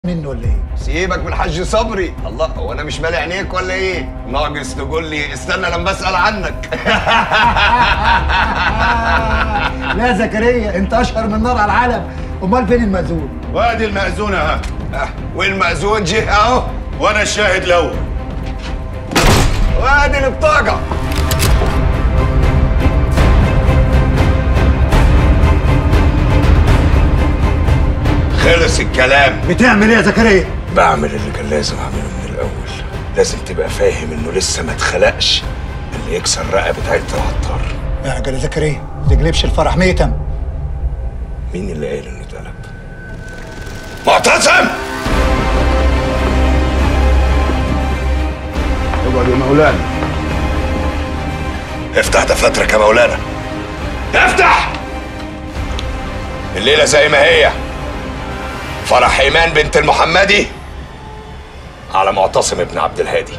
منه ولا ايه؟ سيبك من الحاج صبري الله هو انا مش مالي عينيك ولا ايه ناقص تقول لي استنى لما اسال عنك لا زكريا انت اشهر من نار على العالم امال فين المأذون؟ وادي المأذون ها آه، والمأذون جه اهو وانا الشاهد الاول وادي البطاقه خلص الكلام بتعمل ايه يا زكريا؟ بعمل اللي كان لازم اعمله من الاول لازم تبقى فاهم انه لسه ما اتخلقش اللي يكسر رقبه عيله العطار اعجل يا زكريا ما تقلبش الفرح ميتم مين اللي قال انه اتقلب معتصم اقعد يا مولانا افتح دفاترك يا مولانا افتح الليله زي ما هي فرح ايمان بنت المحمدي على معتصم ابن عبد الهادي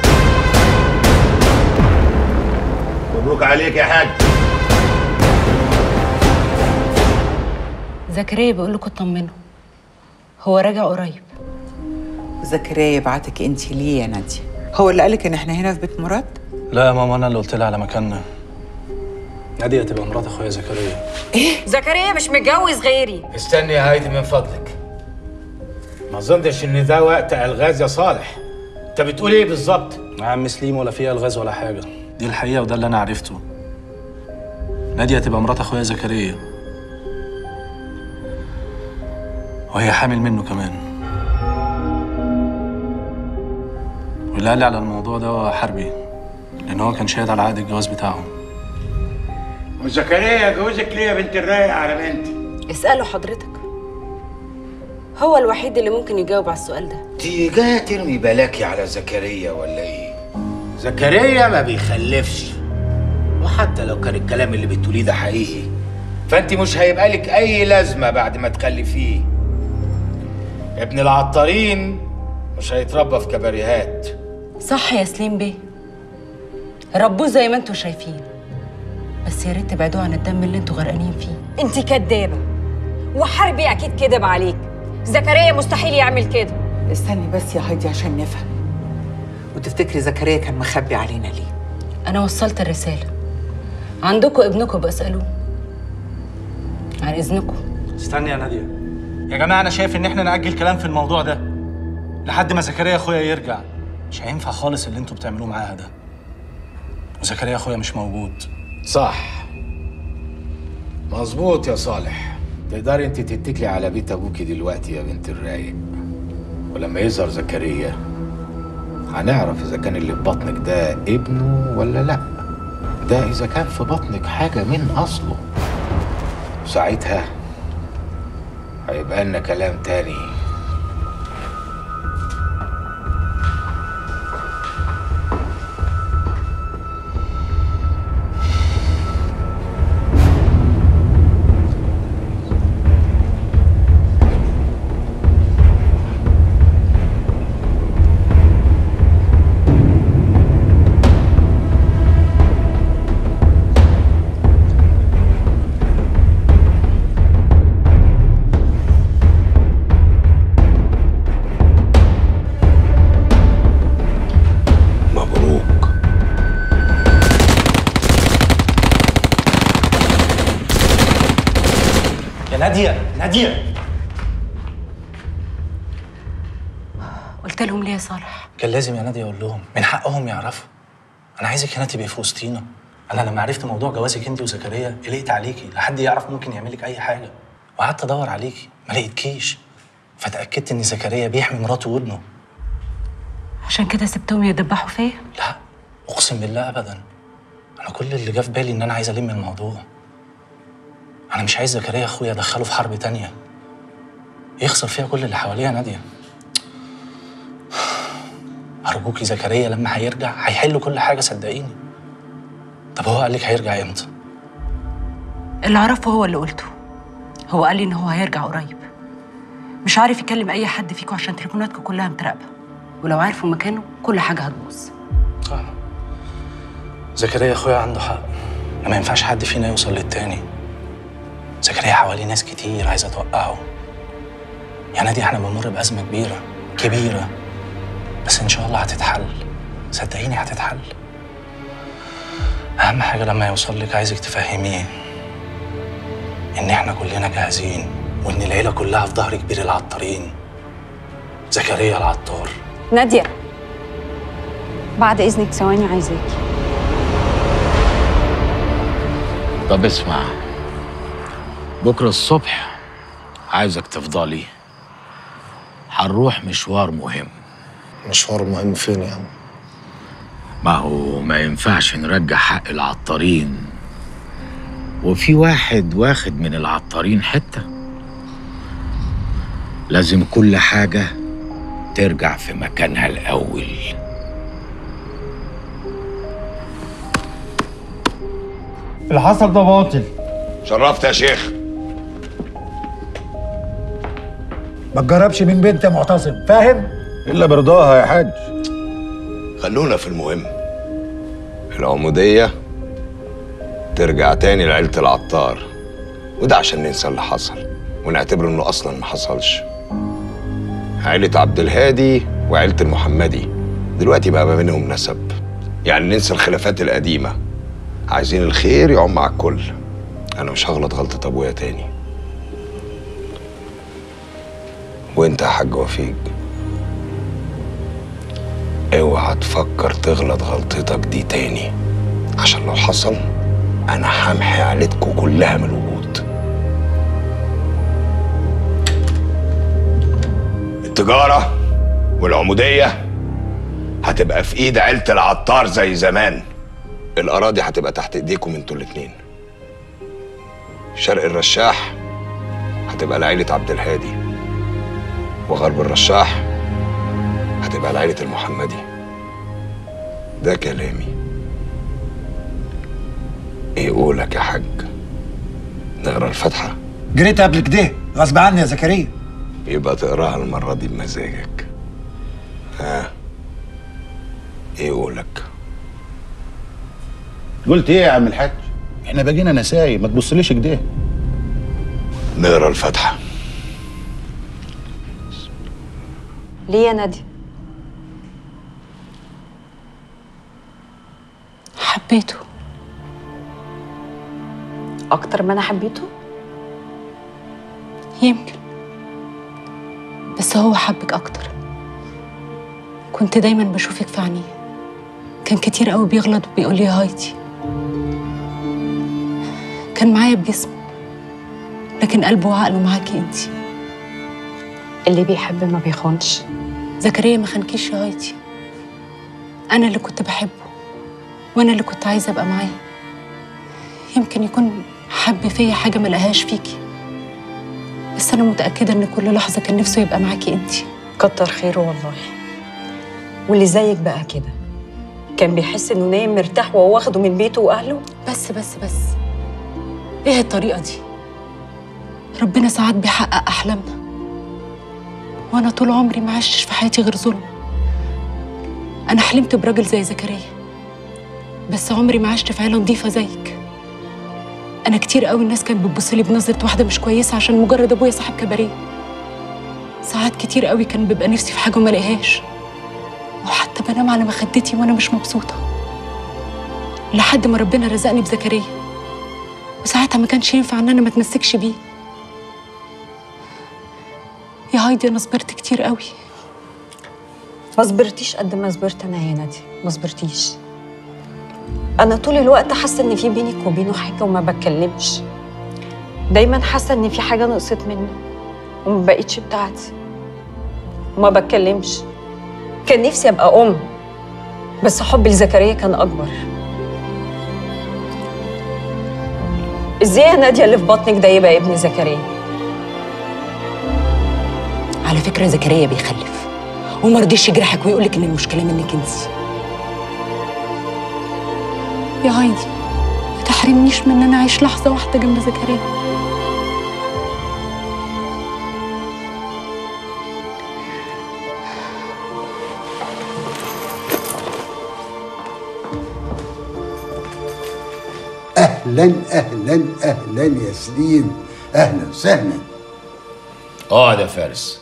مبروك عليك يا حاج زكريا بيقول لكم اطمنوا هو راجع قريب زكريا يبعتك انت ليه يا ناديه هو اللي قالك ان احنا هنا في بيت مراد لا يا ماما انا اللي قلت لها على مكاننا نادية تبقى مرات اخويا زكريا زكريا مش متجوز غيري استني يا هايدي من فضلك ما اظنش ان ده وقت الغاز يا صالح انت بتقول ايه بالظبط يا عم سليم ولا فيها الغاز ولا حاجة دي الحقيقة وده اللي انا عرفته نادية تبقى مرات اخويا زكريا وهي حامل منه كمان واللي قال لي على الموضوع ده هو حربي لان هو كان شاهد على عقد الجواز بتاعهم وزكريا جوزك ليه يا بنت الرايق على بنتي اسأله حضرتك هو الوحيد اللي ممكن يجاوب على السؤال ده دي جايه ترمي بلاكي على زكريا ولا ايه؟ زكريا ما بيخلفش وحتى لو كان الكلام اللي بتقوليه ده حقيقي فانت مش هيبقى لك اي لازمه بعد ما تخلفيه ابن العطارين مش هيتربى في كباريهات صح يا سليم بيه ربوه زي ما انتوا شايفين بس يا ريت تبعدوا عن الدم اللي انتوا غرقانين فيه انت كدابه وحربي اكيد كدب عليك زكريا مستحيل يعمل كده استني بس يا هايدي عشان نفهم وتفتكري زكريا كان مخبي علينا ليه انا وصلت الرسالة عندكم ابنكم بسألوه عن اذنكم استني يا نادية يا جماعة أنا شايف إن إحنا نأجل كلام في الموضوع ده لحد ما زكريا أخويا يرجع مش هينفع خالص اللي أنتوا بتعملوه معاها ده وزكريا أخويا مش موجود صح مظبوط يا صالح تقدري انت تتكلي على بيت ابوكي دلوقتي يا بنت الرايق ولما يظهر زكريا هنعرف اذا كان اللي في بطنك ده ابنه ولا لا ده اذا كان في بطنك حاجه من اصله ساعتها هيبقى لنا كلام تاني مبروك يا نادية نادية قلت لهم ليه يا صالح كان لازم يا نادية أقول لهم من حقهم يعرفوا أنا عايزك هنا تبقي في وسطينا أنا لما عرفت موضوع جوازك أنت وزكريا قلقت عليكي لحد يعرف ممكن يعمل لك أي حاجة وقعدت أدور عليكي ما لقيتكيش فتأكدت إن زكريا بيحمي مراته وابنه عشان كده سبتهم يدبحوا فيا لا اقسم بالله ابدا انا كل اللي جه في بالي ان انا عايز الم الموضوع انا مش عايز زكريا اخويا ادخله في حرب تانية يخسر فيها كل اللي حواليه يا ناديه ارجوكي زكريا لما هيرجع هيحل كل حاجه صدقيني طب هو قال لك هيرجع امتى اللي اعرفه هو اللي قلته هو قال لي ان هو هيرجع قريب مش عارف يكلم اي حد فيكم عشان تليفوناتكم كلها متراقبه ولو عارفوا مكانه كل حاجه هتبوظ صح زكريا اخويا عنده حق ما ينفعش حد فينا يوصل للتاني زكريا حواليه ناس كتير عايزه توقعه يا نادي احنا بنمر بأزمة كبيرة كبيرة بس إن شاء الله هتتحل صدقيني هتتحل أهم حاجة لما يوصل لك عايزك تفهميه إن احنا كلنا جاهزين وإن العيلة كلها في ظهر كبير العطارين زكريا العطار ناديه بعد اذنك ثواني عايزاكي طب اسمع بكرة الصبح عايزك تفضلي هنروح مشوار مهم مشوار مهم فين يا عم ما هو ما ينفعش نرجع حق العطارين وفي واحد واخد من العطارين حتة لازم كل حاجة ترجع في مكانها الأول اللي حصل ده باطل شرفت يا شيخ ما تجربش من بنت يا معتصم فاهم الا برضاها يا حاج خلونا في المهم العمودية ترجع تاني لعيلة العطار وده عشان ننسى اللي حصل ونعتبر انه اصلا ما حصلش عيلة عبد الهادي وعيلة المحمدي دلوقتي بقى ما بينهم نسب يعني ننسى الخلافات القديمة عايزين الخير يعم على الكل انا مش هغلط غلطة ابويا تاني وانت يا حاج وفيق اوعى تفكر تغلط غلطتك دي تاني عشان لو حصل انا همحي عيلتكوا كلها من الوجود التجارة والعمودية هتبقى في ايد عيلة العطار زي زمان الأراضي هتبقى تحت ايديكم انتوا الاتنين شرق الرشاح هتبقى لعيلة عبد الهادي وغرب الرشاح هتبقى لعيلة المحمدي ده كلامي ايه قولك يا حاج نقرا الفاتحة جريت قبل كده غصب عني يا زكريا يبقى تقراها المرة دي بمزاجك ها ايه قولك قلت ايه يا عم الحاج احنا بقينا نساي ما تبصليش كده نقرا الفاتحة ليه يا ناديه حبيته اكتر ما انا حبيته يمكن بس هو حبك أكتر كنت دايما بشوفك في عينيه كان كتير قوي بيغلط وبيقول لي يا هايدي كان معايا بجسمه لكن قلبه وعقله معاكي انتي اللي بيحب ما بيخونش زكريا ما خانكيش يا هايدي أنا اللي كنت بحبه وأنا اللي كنت عايزة أبقى معاه يمكن يكون حب فيا حاجة ما لقاهاش فيكي بس أنا متأكدة إن كل لحظة كان نفسه يبقى معاكي انتي كتر خيره والله واللي زيك بقى كده كان بيحس انه نايم مرتاح وهو واخده من بيته واهله بس بس بس ايه الطريقة دي؟ ربنا ساعات بيحقق أحلامنا وأنا طول عمري ما عشتش في حياتي غير ظلم أنا حلمت براجل زي زكريا بس عمري ما عشت في عيلة نظيفة زيك أنا كتير قوي الناس كانت بتبص لي بنظرة واحدة مش كويسة عشان مجرد أبويا صاحب كباريه ساعات كتير قوي كان بيبقى نفسي في حاجة وما الاقيهاش وحتى بنام على مخدتي وأنا مش مبسوطة لحد ما ربنا رزقني بزكريا وساعتها ما كانش ينفع ان انا ما اتمسكش بيه يا هايدي انا صبرت كتير قوي ما صبرتيش قد ما صبرت انا يا نادي ما صبرتيش انا طول الوقت حاسه ان في بينك وبينه حاجه وما بتكلمش دايما حاسه ان في حاجه نقصت منه وما بقتش بتاعتي وما بتكلمش كان نفسي ابقى ام بس حبي لزكريا كان اكبر ازاي يا ناديه اللي في بطنك ده يبقى ابن زكريا على فكره زكريا بيخلف وما رضيش يجرحك ويقول لك ان المشكله منك انت يا هايدي ما تحرمنيش من ان انا اعيش لحظه واحده جنب زكريا اهلا اهلا اهلا يا سليم اهلا وسهلا اقعد يا فارس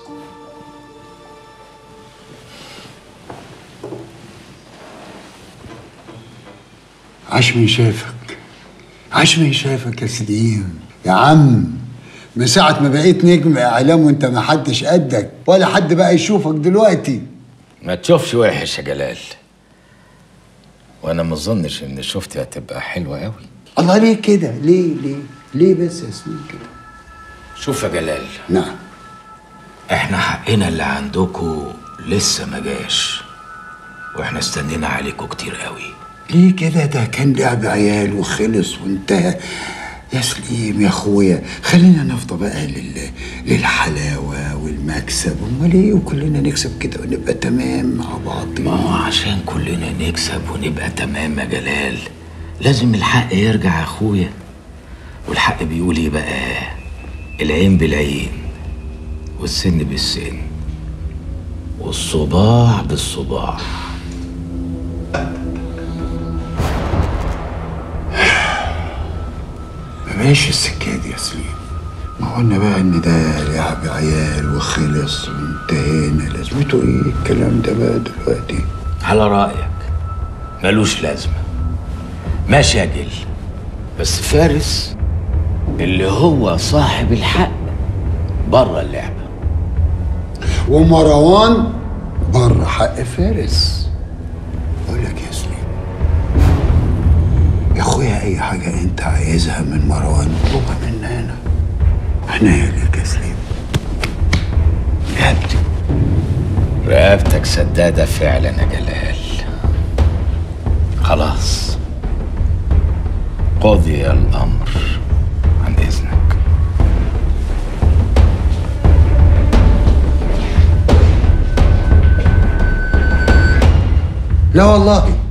عاش من شافك عاش من شافك يا سليم يا عم من ساعة ما بقيت نجم إعلام وأنت ما حدش قدك ولا حد بقى يشوفك دلوقتي ما تشوفش وحش يا جلال وانا ما اظنش ان شفتي هتبقى حلوه قوي الله ليه كده؟ ليه ليه؟ ليه بس يا سليم كده؟ شوف يا جلال نعم احنا حقنا اللي عندكم لسه ما جاش واحنا استنينا عليكم كتير قوي ليه كده ده كان لعب عيال وخلص وانتهى يا سليم يا اخويا خلينا نفضى بقى لل... للحلاوه والمكسب امال ايه وكلنا نكسب كده ونبقى تمام مع بعض ما هو عشان كلنا نكسب ونبقى تمام يا جلال لازم الحق يرجع يا اخويا والحق بيقول ايه بقى العين بالعين والسن بالسن والصباع بالصباع ماشي السكه دي يا سليم ما قلنا بقى ان ده لعب عيال وخلص وانتهينا لازمته ايه الكلام ده بقى دلوقتي على رأيك ملوش لازمة ماشي يا جل بس فارس اللي هو صاحب الحق بره اللعبة ومروان بره حق فارس اقول لك يا سليم يا اخويا اي حاجه انت عايزها من مروان اطلبها منا انا احنا ليك يا سليم رقبتي رقبتك سدادة فعلا يا جلال خلاص قضي الأمر عن إذنك لا والله